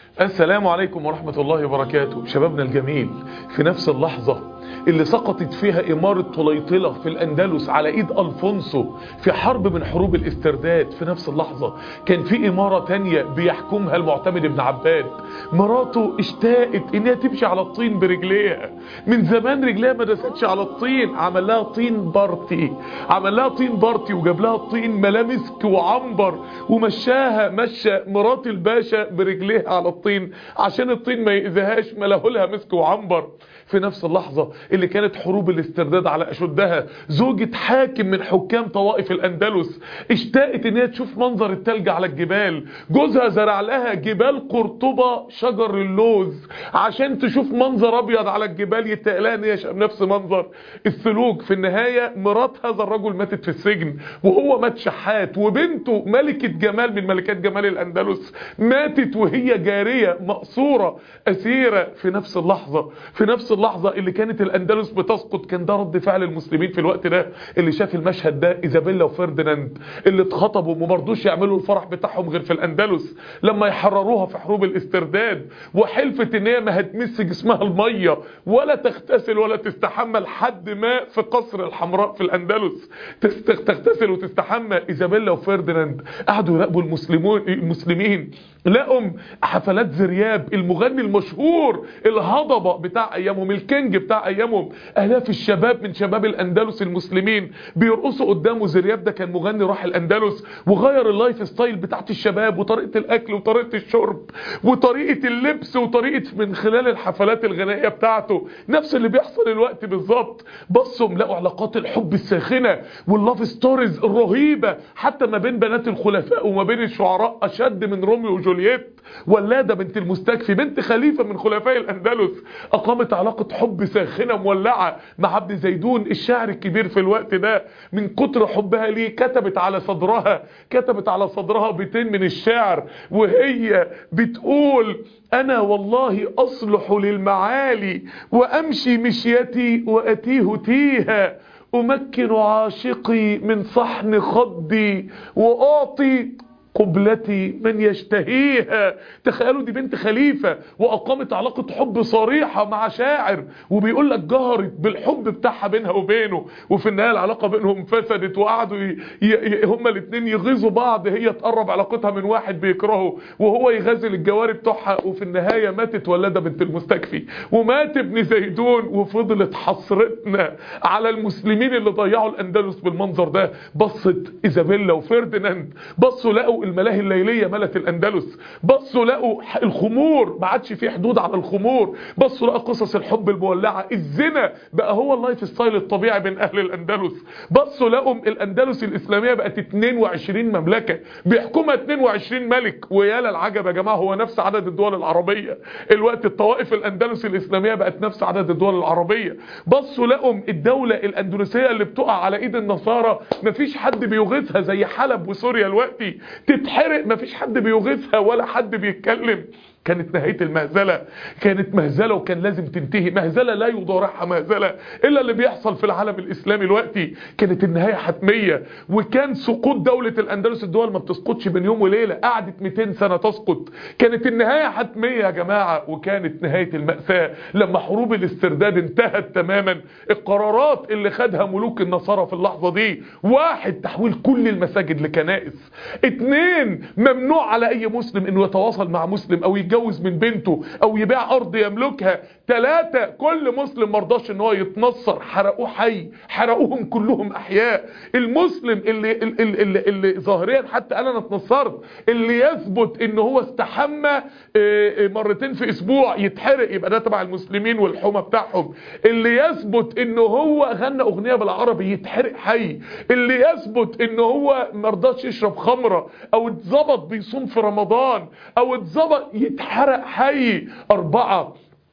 السلام عليكم ورحمة الله وبركاته شبابنا الجميل في نفس اللحظة اللي سقطت فيها إمارة طليطلة في الأندلس على إيد ألفونسو في حرب من حروب الاسترداد في نفس اللحظة كان في إمارة تانية بيحكمها المعتمد ابن عباد مراته اشتاقت إنها تمشي على الطين برجليها من زمان رجليها ما دستش على الطين عمل لها طين بارتي عمل لها طين بارتي وجاب لها طين ملامسك وعنبر ومشاها مشى مرات الباشا برجليها على الطين عشان الطين ما يأذيهاش ملهولها مسك وعنبر في نفس اللحظة اللي كانت حروب الاسترداد على أشدها زوجة حاكم من حكام طوائف الأندلس اشتاقت ان هي تشوف منظر التلج على الجبال جوزها زرع لها جبال قرطبة شجر اللوز عشان تشوف منظر أبيض على الجبال يتقلها ان هي نفس منظر الثلوج في النهاية مرات هذا الرجل ماتت في السجن وهو مات شحات وبنته ملكة جمال من ملكات جمال الأندلس ماتت وهي جارية مقصورة أسيرة في نفس اللحظة في نفس اللحظة اللي كانت الأندلس بتسقط كان ده رد فعل المسلمين في الوقت ده اللي شاف المشهد ده إيزابيلا وفرديناند اللي اتخطبوا وما برضوش يعملوا الفرح بتاعهم غير في الأندلس لما يحرروها في حروب الاسترداد وحلفت ان هي ما هتمس جسمها المية ولا تغتسل ولا تستحمى لحد ما في قصر الحمراء في الأندلس تغتسل وتستحمى إيزابيلا وفرديناند قعدوا يراقبوا المسلمون المسلمين لقوا حفلات زرياب المغني المشهور الهضبة بتاع ايامهم الكينج بتاع ايامهم الاف الشباب من شباب الاندلس المسلمين بيرقصوا قدامه زرياب ده كان مغني راح الاندلس وغير اللايف ستايل بتاعت الشباب وطريقة الاكل وطريقة الشرب وطريقة اللبس وطريقة من خلال الحفلات الغنائية بتاعته نفس اللي بيحصل الوقت بالظبط بصوا لقوا علاقات الحب الساخنة واللاف ستوريز الرهيبة حتى ما بين بنات الخلفاء وما بين الشعراء اشد من روميو وجولييت ولادة بنت المستكفي بنت خليفة من خلفاء الاندلس اقامت علاقة حب ساخنة مولعة مع عبد زيدون الشاعر الكبير في الوقت ده من كتر حبها ليه كتبت على صدرها كتبت على صدرها بيتين من الشعر وهي بتقول انا والله اصلح للمعالي وامشي مشيتي واتيه تيها امكن عاشقي من صحن خدي واعطي قبلتي من يشتهيها تخيلوا دي بنت خليفة وأقامت علاقة حب صريحة مع شاعر وبيقول لك جهرت بالحب بتاعها بينها وبينه وفي النهاية العلاقة بينهم فسدت وقعدوا ي... ي... هما الاثنين يغيظوا بعض هي تقرب علاقتها من واحد بيكرهه وهو يغازل الجواري بتوعها وفي النهاية ماتت ولادة بنت المستكفي ومات ابن زيدون وفضلت حسرتنا على المسلمين اللي ضيعوا الأندلس بالمنظر ده بصت إيزابيلا وفرديناند بصوا لقوا الملاهي الليلية ملت الأندلس بصوا لقوا الخمور ما عادش فيه حدود على الخمور بصوا لقوا قصص الحب المولعة الزنا بقى هو اللايف ستايل الطبيعي بين أهل الأندلس بصوا لقوا الأندلس الإسلامية بقت 22 مملكة بيحكمها 22 ملك ويا للعجب يا جماعة هو نفس عدد الدول العربية الوقت الطوائف الأندلس الإسلامية بقت نفس عدد الدول العربية بصوا لقوا الدولة الأندلسية اللي بتقع على إيد النصارى مفيش حد بيغيثها زي حلب وسوريا الوقتي تتحرق مفيش حد بيغيثها ولا حد بيتكلم كانت نهاية المهزلة كانت مهزلة وكان لازم تنتهي مهزلة لا يضارعها مهزلة إلا اللي بيحصل في العالم الإسلامي الوقتي كانت النهاية حتمية وكان سقوط دولة الأندلس الدول ما بتسقطش بين يوم وليلة قعدت 200 سنة تسقط كانت النهاية حتمية يا جماعة وكانت نهاية المأساة لما حروب الاسترداد انتهت تماما القرارات اللي خدها ملوك النصارى في اللحظة دي واحد تحويل كل المساجد لكنائس اتنين ممنوع على أي مسلم انه يتواصل مع مسلم أو يتجوز يتجوز من بنته او يبيع ارض يملكها ثلاثة كل مسلم مرضاش ان هو يتنصر حرقوه حي حرقوهم كلهم احياء المسلم اللي, اللي, اللي, اللي ظاهريا حتى انا اتنصرت اللي يثبت ان هو استحمى مرتين في اسبوع يتحرق يبقى ده تبع المسلمين والحمى بتاعهم اللي يثبت ان هو غنى اغنية بالعربي يتحرق حي اللي يثبت ان هو مرضاش يشرب خمرة او اتظبط بيصوم في رمضان او اتظبط يتحرق حي اربعة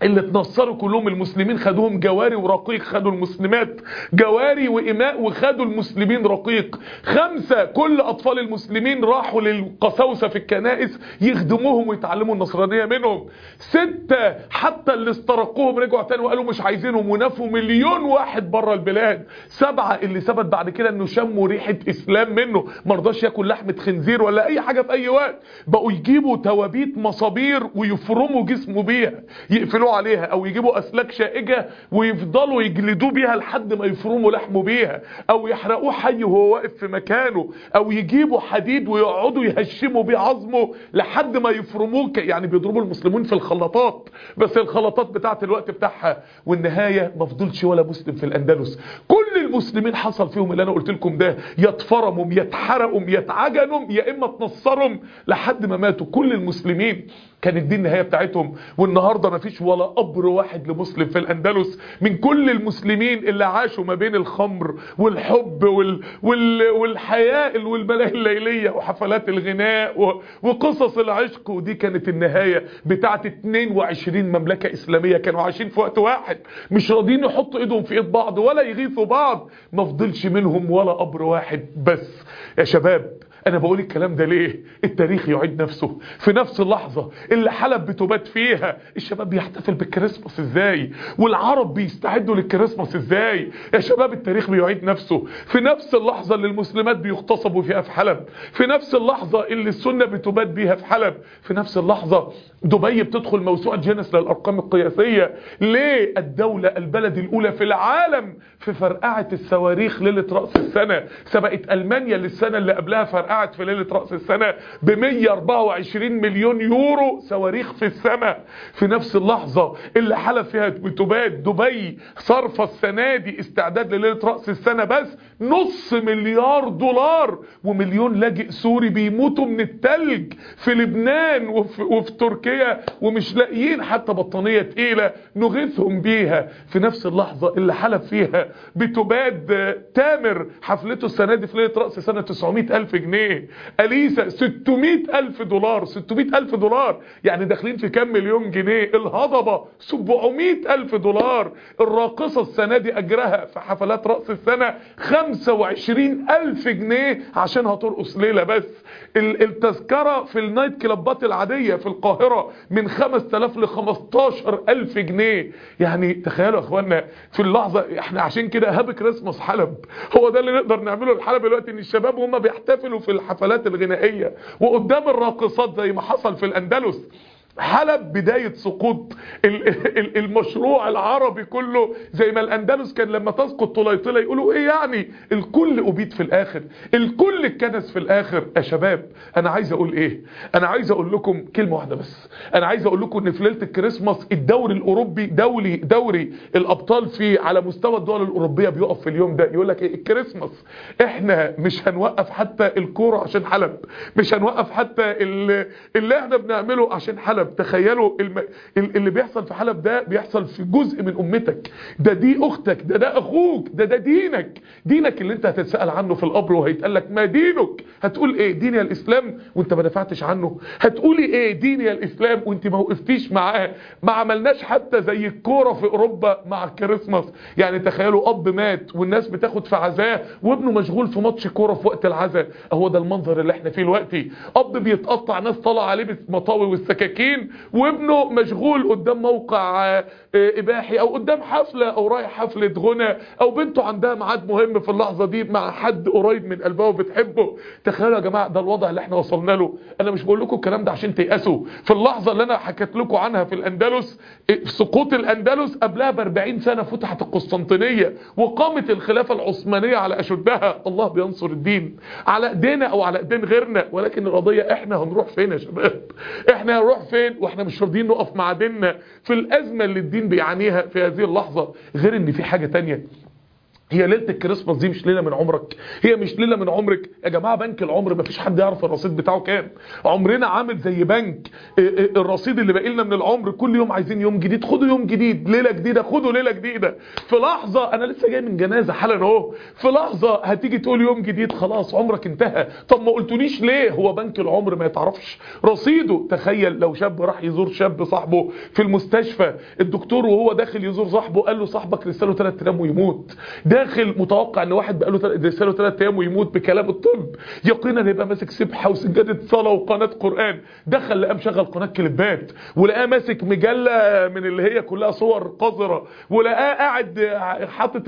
اللي اتنصروا كلهم المسلمين خدوهم جواري ورقيق خدوا المسلمات جواري وإماء وخدوا المسلمين رقيق خمسة كل أطفال المسلمين راحوا للقساوسة في الكنائس يخدموهم ويتعلموا النصرانية منهم ستة حتى اللي استرقوهم رجعوا تاني وقالوا مش عايزينهم ونفوا مليون واحد بره البلاد سبعة اللي ثبت بعد كده انه شموا ريحة اسلام منه مرضاش ياكل لحمة خنزير ولا اي حاجة في اي وقت بقوا يجيبوا توابيت مصابير ويفرموا جسمه بيها يقفلوا عليها او يجيبوا اسلاك شائجة ويفضلوا يجلدوه بيها لحد ما يفرموا لحمه بيها او يحرقوه حي وهو واقف في مكانه او يجيبوا حديد ويقعدوا يهشموا بيه عظمه لحد ما يفرموه ك- يعني بيضربوا المسلمين في الخلاطات بس الخلاطات بتاعت الوقت بتاعها والنهاية ما فضلش ولا مسلم في الاندلس كل المسلمين حصل فيهم اللي انا قلت لكم ده يتفرموا يتحرقوا يتعجنوا يا اما تنصروا لحد ما ماتوا كل المسلمين كانت دي النهايه بتاعتهم والنهارده ما فيش ولا قبر واحد لمسلم في الاندلس من كل المسلمين اللي عاشوا ما بين الخمر والحب وال وال والحياء والملاهي الليليه وحفلات الغناء و... وقصص العشق ودي كانت النهايه بتاعت 22 مملكه اسلاميه كانوا عايشين في وقت واحد مش راضيين يحطوا ايدهم في ايد بعض ولا يغيثوا بعض ما فضلش منهم ولا قبر واحد بس يا شباب انا بقول الكلام ده ليه التاريخ يعيد نفسه في نفس اللحظة اللي حلب بتبات فيها الشباب بيحتفل بالكريسماس ازاي والعرب بيستعدوا للكريسماس ازاي يا شباب التاريخ بيعيد نفسه في نفس اللحظة اللي المسلمات بيغتصبوا فيها في حلب في نفس اللحظة اللي السنة بتبات بيها في حلب في نفس اللحظة دبي بتدخل موسوعة جينيس للأرقام القياسية ليه الدولة البلد الأولى في العالم في فرقعة الصواريخ ليلة رأس السنة سبقت ألمانيا للسنة اللي قبلها فرقعت في ليلة رأس السنة ب 124 مليون يورو صواريخ في السماء في نفس اللحظة اللي حلف فيها بتبات دبي صرفة السنة دي استعداد لليلة رأس السنة بس نص مليار دولار ومليون لاجئ سوري بيموتوا من التلج في لبنان وفي, وفي تركيا ومش لاقيين حتى بطانية تقيلة نغيثهم بيها في نفس اللحظة اللي حلف فيها بتباد تامر حفلته السنة دي في ليلة رأس سنة 900 ألف جنيه أليسا 600 ألف دولار 600 ألف دولار يعني داخلين في كام مليون جنيه الهضبة 700 ألف دولار الراقصة السنة دي أجرها في حفلات رأس السنة 25 ألف جنيه عشان هترقص ليلة بس ال- التذكرة في النايت كلابات العادية في القاهرة من 5000 ل 15000 جنيه يعني تخيلوا يا اخوانا في اللحظة احنا عشان كده هاب كريسماس حلب هو ده اللي نقدر نعمله لحلب دلوقتي ان الشباب هم بيحتفلوا في الحفلات الغنائية وقدام الراقصات زي ما حصل في الاندلس حلب بداية سقوط ال- ال- المشروع العربي كله زي ما الاندلس كان لما تسقط طليطلة يقولوا ايه يعني الكل ابيد في الاخر الكل اتكنس في الاخر يا شباب انا عايز اقول ايه انا عايز اقول لكم كلمة واحدة بس انا عايز اقول لكم ان في ليلة الكريسماس الدوري الاوروبي دولي دوري الابطال فيه على مستوى الدول الاوروبية بيقف في اليوم ده يقول لك ايه الكريسماس احنا مش هنوقف حتى الكورة عشان حلب مش هنوقف حتى ال- اللي احنا بنعمله عشان حلب تخيلوا الم... ال- اللي بيحصل في حلب ده بيحصل في جزء من امتك ده دي اختك ده ده اخوك ده ده دينك دينك اللي انت هتتسأل عنه في القبر وهيتقال لك ما دينك هتقول ايه ديني الاسلام وانت ما دفعتش عنه هتقولي ايه ديني الاسلام وانت ما وقفتيش معاه ما عملناش حتى زي الكوره في اوروبا مع الكريسماس يعني تخيلوا اب مات والناس بتاخد في عزاه وابنه مشغول في ماتش كوره في وقت العزاء هو ده المنظر اللي احنا فيه دلوقتي اب بيتقطع ناس طالعه عليه بالمطاوي والسكاكين وابنه مشغول قدام موقع آه، آه، اباحي او قدام حفله او رايح حفله غنى او بنته عندها ميعاد مهم في اللحظه دي مع حد قريب من قلبها وبتحبه تخيلوا يا جماعه ده الوضع اللي احنا وصلنا له انا مش بقول لكم الكلام ده عشان تيأسوا في اللحظه اللي انا حكيت لكم عنها في الاندلس آه، سقوط الاندلس قبلها ب 40 سنه فتحت القسطنطينيه وقامت الخلافه العثمانيه على اشدها الله بينصر الدين على ايدينا او على ايدين غيرنا ولكن القضيه احنا هنروح فين يا شباب احنا هنروح فين واحنا مش راضيين نقف مع ديننا في الازمه اللي الدين بيعانيها في هذه اللحظه غير ان في حاجه تانية هي ليله الكريسماس دي مش ليله من عمرك هي مش ليله من عمرك يا جماعه بنك العمر مفيش حد يعرف الرصيد بتاعه كام عمرنا عامل زي بنك الرصيد اللي باقي لنا من العمر كل يوم عايزين يوم جديد خدوا يوم جديد ليله جديده خدوا ليله جديده في لحظه انا لسه جاي من جنازه حالا اهو في لحظه هتيجي تقول يوم جديد خلاص عمرك انتهى طب ما قلتوليش ليه هو بنك العمر ما يتعرفش رصيده تخيل لو شاب راح يزور شاب صاحبه في المستشفى الدكتور وهو داخل يزور صاحبه قال له صاحبك لسه له 3 ايام ويموت داخل متوقع ان واحد بقى له لسه له 3 ايام ويموت بكلام الطب يقينا يبقى ماسك سبحه وسجاده صلاه وقناه قران دخل لقى مشغل قناه كليبات ولقاه ماسك مجله من اللي هي كلها صور قذره ولقاه قاعد حاطط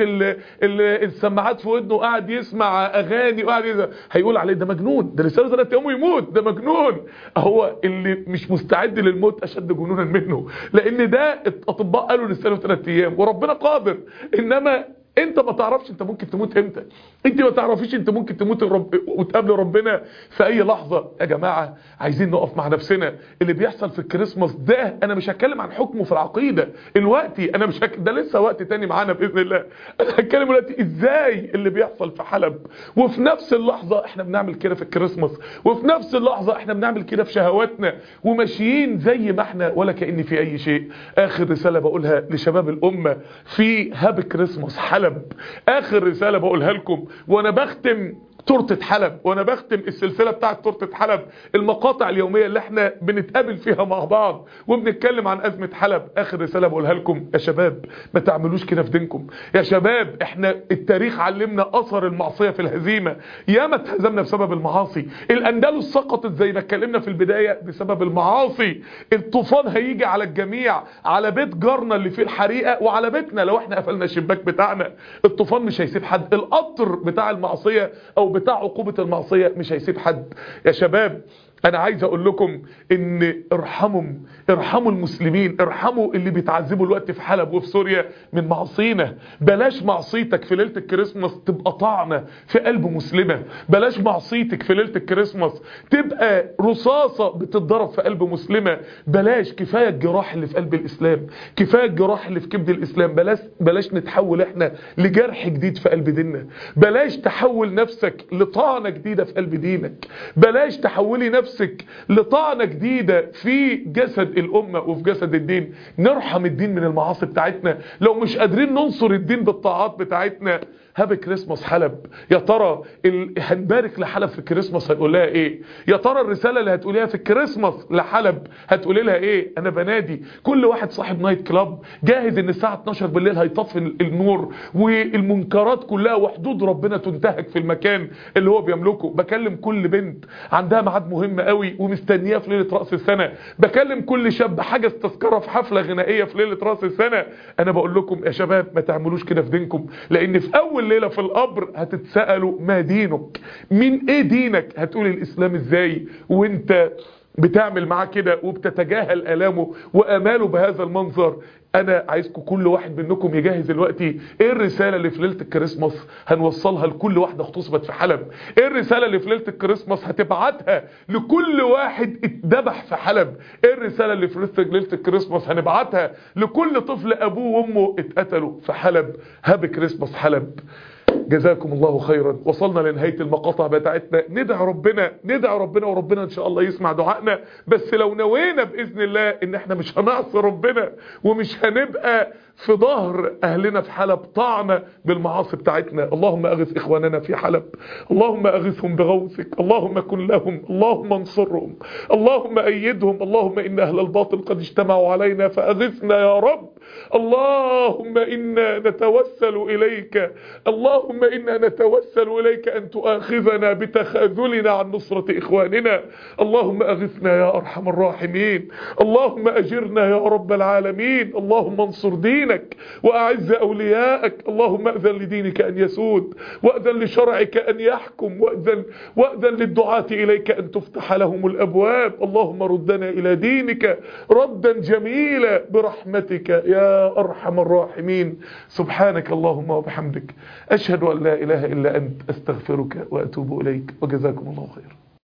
السماعات في ودنه وقاعد يسمع اغاني وقاعد يسمع. هيقول عليه ده مجنون ده لسه له 3 ايام ويموت ده مجنون هو اللي مش مستعد للموت اشد جنونا منه لان ده الاطباء قالوا لسه له 3 ايام وربنا قادر انما انت ما تعرفش انت ممكن تموت امتى انت ما تعرفيش انت ممكن تموت الرب... وتقابل ربنا في اي لحظة يا جماعة عايزين نقف مع نفسنا اللي بيحصل في الكريسماس ده انا مش هتكلم عن حكمه في العقيدة الوقتي انا مش هك... ده لسه وقت تاني معانا باذن الله انا هتكلم دلوقتي ازاي اللي بيحصل في حلب وفي نفس اللحظة احنا بنعمل كده في الكريسماس وفي نفس اللحظة احنا بنعمل كده في شهواتنا وماشيين زي ما احنا ولا كأن في اي شيء اخر رسالة بقولها لشباب الامة في هاب كريسماس حلب حلب اخر رسالة بقولها لكم وانا بختم تورتة حلب وانا بختم السلسلة بتاعت تورتة حلب المقاطع اليومية اللي احنا بنتقابل فيها مع بعض وبنتكلم عن ازمة حلب اخر رسالة بقولها لكم يا شباب ما تعملوش كده في دينكم يا شباب احنا التاريخ علمنا اثر المعصية في الهزيمة ياما اتهزمنا بسبب المعاصي الاندلس سقطت زي ما اتكلمنا في البداية بسبب المعاصي الطوفان هيجي على الجميع على بيت جارنا اللي فيه الحريقة وعلى بيتنا لو احنا قفلنا الشباك بتاعنا الطوفان مش هيسيب حد القطر بتاع المعصية او بتاع عقوبة المعصية مش هيسيب حد يا شباب انا عايز اقول لكم ان ارحموا ارحموا المسلمين ارحموا اللي بيتعذبوا الوقت في حلب وفي سوريا من معصينا بلاش معصيتك في ليله الكريسماس تبقى طعنه في قلب مسلمه بلاش معصيتك في ليله الكريسماس تبقى رصاصه بتتضرب في قلب مسلمه بلاش كفايه الجراح اللي في قلب الاسلام كفايه الجراح اللي في كبد الاسلام بلاش بلاش نتحول احنا لجرح جديد في قلب ديننا بلاش تحول نفسك لطعنه جديده في قلب دينك بلاش تحولي نفسك نفسك لطعنة جديدة في جسد الأمة وفي جسد الدين نرحم الدين من المعاصي بتاعتنا لو مش قادرين ننصر الدين بالطاعات بتاعتنا هاب كريسماس حلب يا ترى ال... هنبارك لحلب في الكريسماس هنقول لها ايه يا ترى الرساله اللي هتقوليها في الكريسماس لحلب هتقولي لها ايه انا بنادي كل واحد صاحب نايت كلاب جاهز ان الساعه 12 بالليل هيطفي النور والمنكرات كلها وحدود ربنا تنتهك في المكان اللي هو بيملكه بكلم كل بنت عندها ميعاد مهم قوي ومستنياه في ليله راس السنه بكلم كل شاب حجز تذكره في حفله غنائيه في ليله راس السنه انا بقول لكم يا شباب ما تعملوش كده في دينكم لان في اول ليلة في القبر هتتسألوا ما دينك من ايه دينك هتقول الاسلام ازاي وانت بتعمل معاه كده وبتتجاهل الامه واماله بهذا المنظر انا عايزكم كل واحد منكم يجهز دلوقتي ايه الرساله اللي في ليله الكريسماس هنوصلها لكل واحده اغتصبت في حلب ايه الرساله اللي في ليله الكريسماس هتبعتها لكل واحد اتذبح في حلب ايه الرساله اللي في ليله الكريسماس هنبعتها لكل طفل ابوه وامه اتقتلوا في حلب هاب كريسماس حلب جزاكم الله خيرا وصلنا لنهاية المقاطع بتاعتنا ندعي ربنا ندعي ربنا وربنا ان شاء الله يسمع دعائنا بس لو نوينا بإذن الله ان احنا مش هنعصي ربنا ومش هنبقى في ظهر اهلنا في حلب طعنا بالمعاصي بتاعتنا اللهم اغث اخواننا في حلب اللهم اغثهم بغوثك اللهم كن لهم اللهم انصرهم اللهم ايدهم اللهم ان اهل الباطل قد اجتمعوا علينا فاغثنا يا رب اللهم انا نتوسل اليك اللهم انا نتوسل اليك ان تؤاخذنا بتخاذلنا عن نصرة اخواننا اللهم اغثنا يا ارحم الراحمين اللهم اجرنا يا رب العالمين اللهم انصر دين دينك وأعز أولياءك اللهم أذن لدينك أن يسود وأذن لشرعك أن يحكم وأذن, وأذن للدعاة إليك أن تفتح لهم الأبواب اللهم ردنا إلى دينك ردا جميلا برحمتك يا أرحم الراحمين سبحانك اللهم وبحمدك أشهد أن لا إله إلا أنت أستغفرك وأتوب إليك وجزاكم الله خيرا